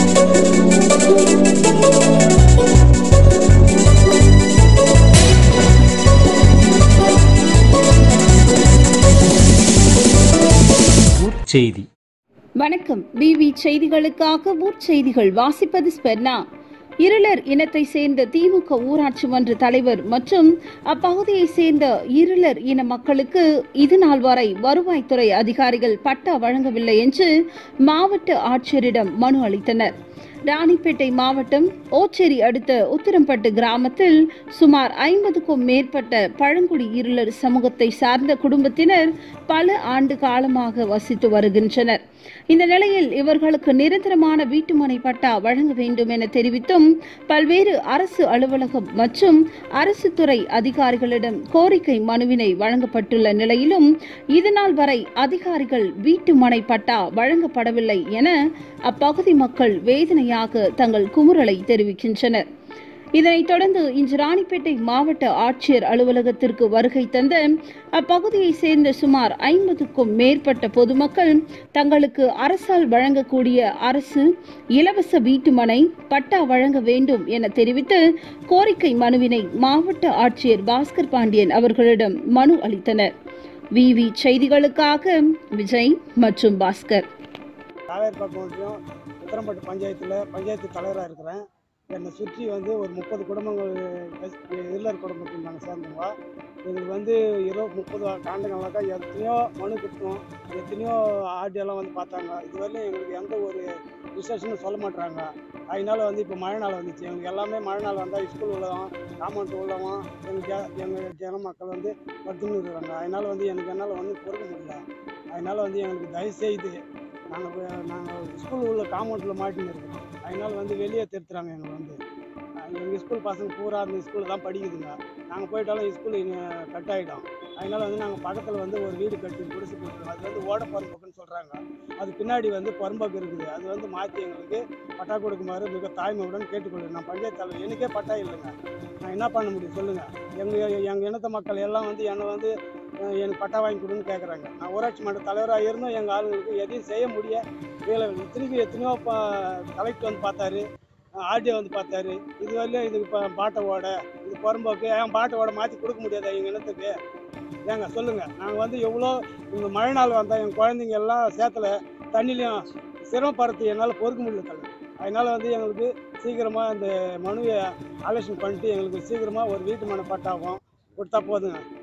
செய்தி வணக்கம் பிவி செய்திகளுக்காக ஊர் செய்திகள் வாசிப்பது ஸ்பெர்னா இருளர் இனத்தை சேர்ந்த திமுக ஊராட்சி மன்ற தலைவர் மற்றும் அப்பகுதியை சேர்ந்த இருளர் இன மக்களுக்கு இது நாள் வரை வருவாய்த்துறை அதிகாரிகள் பட்டா வழங்கவில்லை என்று மாவட்ட ஆட்சியரிடம் மனு அளித்தனர் ராணிப்பேட்டை மாவட்டம் ஓச்சேரி அடுத்த உத்திரம்பட்டு கிராமத்தில் சுமார் ஐம்பதுக்கும் மேற்பட்ட பழங்குடி இருளர் சமூகத்தை சார்ந்த குடும்பத்தினர் பல ஆண்டு காலமாக வசித்து வருகின்றனர் இந்த நிலையில் இவர்களுக்கு நிரந்தரமான வீட்டுமனை பட்டா வழங்க வேண்டும் என தெரிவித்தும் பல்வேறு அரசு அலுவலகம் மற்றும் அரசு துறை அதிகாரிகளிடம் கோரிக்கை மனுவினை வழங்கப்பட்டுள்ள நிலையிலும் இதுநாள் வரை அதிகாரிகள் வீட்டுமனை பட்டா வழங்கப்படவில்லை என அப்பகுதி மக்கள் வேதனையாக தங்கள் குமுறலை தெரிவிக்கின்றனர் இதனைத் தொடர்ந்து இன்று ராணிப்பேட்டை மாவட்ட ஆட்சியர் அலுவலகத்திற்கு வருகை தந்த அப்பகுதியைச் சேர்ந்த சுமார் ஐம்பதுக்கும் மேற்பட்ட பொதுமக்கள் தங்களுக்கு அரசால் வழங்கக்கூடிய அரசு இலவச வீட்டுமனை பட்டா வழங்க வேண்டும் என தெரிவித்து கோரிக்கை மனுவினை மாவட்ட ஆட்சியர் பாஸ்கர் பாண்டியன் அவர்களிடம் மனு அளித்தனர் விவி செய்திகளுக்காக விஜய் மற்றும் பாஸ்கர் காவேரிப்பாக்கம் ஒன்றியம் உத்தரம்பட்டு பஞ்சாயத்தில் பஞ்சாயத்து தலைவராக இருக்கிறேன் என்னை சுற்றி வந்து ஒரு முப்பது குடும்பங்கள் எஸ்- இல்லர் குடும்பத்தில் நாங்கள் சேர்ந்தவங்க எங்களுக்கு வந்து இருபது முப்பது ஆண்டுகளாக்கா எத்தனையோ மனு கொடுத்தோம் எத்தனையோ ஆடியெல்லாம் வந்து பார்த்தாங்க இதுவரையிலும் எங்களுக்கு எந்த ஒரு விசேஷமும் சொல்ல மாட்டாங்க அதனால வந்து இப்போ மழை நாள் வந்துச்சு எங்களுக்கு எல்லாமே மழை நாள் வந்தால் ஸ்கூல் உள்ளவன் காம்பவுண்ட் உள்ளவன் எங்கள் ஜ எங்கள் ஜன மக்கள் வந்து படுத்துன்னு இருக்கிறாங்க அதனால வந்து எனக்கு என்னால் ஒன்றும் பொறுக்க முடியல அதனால வந்து எங்களுக்கு தயவுசெய்து நாங்கள் நாங்கள் ஸ்கூல் உள்ள காம்பவுண்டில் மாட்டின்னு இருக்கோம் அதனால வந்து வெளியே திருத்துறாங்க எங்களை வந்து எங்கள் ஸ்கூல் பசங்க பூரா அந்த ஸ்கூலில் தான் படிக்குதுங்க நாங்கள் போயிட்டாலும் ஸ்கூல் கட் ஆகிடும் அதனால வந்து நாங்கள் பக்கத்தில் வந்து ஒரு வீடு கட்டி குடிசை போட்டுருக்கோம் அது வந்து ஓட பரம்புக்குன்னு சொல்கிறாங்க அது பின்னாடி வந்து பரம்பக்கு இருக்குது அது வந்து மாற்றி எங்களுக்கு பட்டா கொடுக்குமாறு மிக தாய்மையுடன் கேட்டுக்கொள்கிறேன் நான் பஞ்சாயத்து தலைவர் எனக்கே பட்டா இல்லைங்க நான் என்ன பண்ண முடியும் சொல்லுங்கள் எங்கள் எங்கள் இனத்த மக்கள் எல்லாம் வந்து என்னை வந்து அஹ், எனக்கு பட்டா வாங்கி கொடுன்னு கேட்குறாங்க நான் ஊராட்சி மன்ற தலைவராக இருந்தும் எங்கள் ஆளுங்களுக்கு எதையும் செய்ய முடிய வேலை திருப்பி எத்தனையோ பா கலெக்டர் வந்து பார்த்தாரு ஆர்டிஓ வந்து பார்த்தாரு இது வரையிலும் இதுக்கு இப்போ பாட்டை ஓட இது புறம்போக்கு ஏன் பாட்டை ஓட மாற்றி கொடுக்க முடியாதா எங்கள் இனத்துக்கு ஏங்க சொல்லுங்கள் நாங்கள் வந்து எவ்வளோ இந்த மழை நாள் வந்தால் என் குழந்தைங்க எல்லாம் சேத்துல தண்ணிலையும் சிரமப்படுறது என்னால் பொறுக்க முடியல தலைவர் அதனால் வந்து எங்களுக்கு சீக்கிரமாக இந்த மனுவை ஆலோசனை பண்ணிட்டு எங்களுக்கு சீக்கிரமாக ஒரு வீட்டு மனை பட்டாகும் கொடுத்தா போதுங்க